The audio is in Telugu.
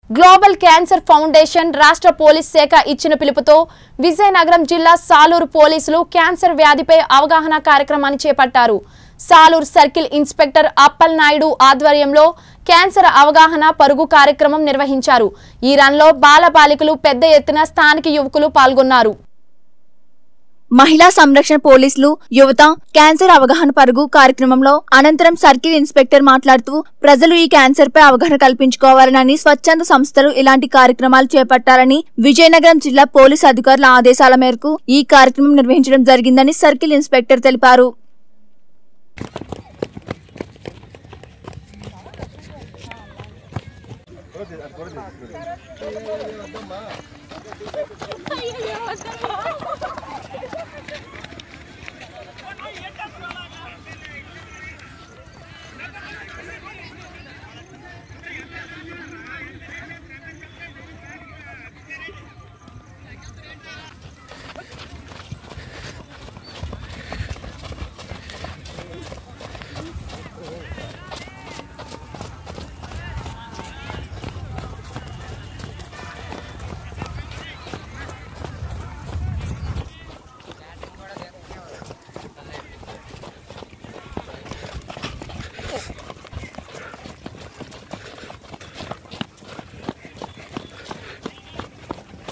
గ్లోబల్ క్యాన్సర్ ఫౌండేషన్ రాష్ట్ర పోలీస్ శాఖ ఇచ్చిన పిలుపుతో విజయనగరం జిల్లా సాలూరు పోలీసులు క్యాన్సర్ వ్యాధిపై అవగాహన కార్యక్రమాన్ని చేపట్టారు సాలూరు సర్కిల్ ఇన్స్పెక్టర్ అప్పల్ నాయుడు ఆధ్వర్యంలో క్యాన్సర్ అవగాహన పరుగు కార్యక్రమం నిర్వహించారు ఈ రన్లో బాలబాలికలు పెద్ద ఎత్తున స్థానిక యువకులు పాల్గొన్నారు మహిళా సంరక్షణ పోలీసులు యువత క్యాన్సర్ అవగాహన పరుగు కార్యక్రమంలో అనంతరం సర్కిల్ ఇన్స్పెక్టర్ మాట్లాడుతూ ప్రజలు ఈ క్యాన్సర్ పై అవగాహన కల్పించుకోవాలని స్వచ్ఛంద సంస్థలు ఇలాంటి కార్యక్రమాలు చేపట్టాలని విజయనగరం జిల్లా పోలీసు అధికారుల ఆదేశాల మేరకు ఈ కార్యక్రమం నిర్వహించడం జరిగిందని సర్కిల్ ఇన్స్పెక్టర్ తెలిపారు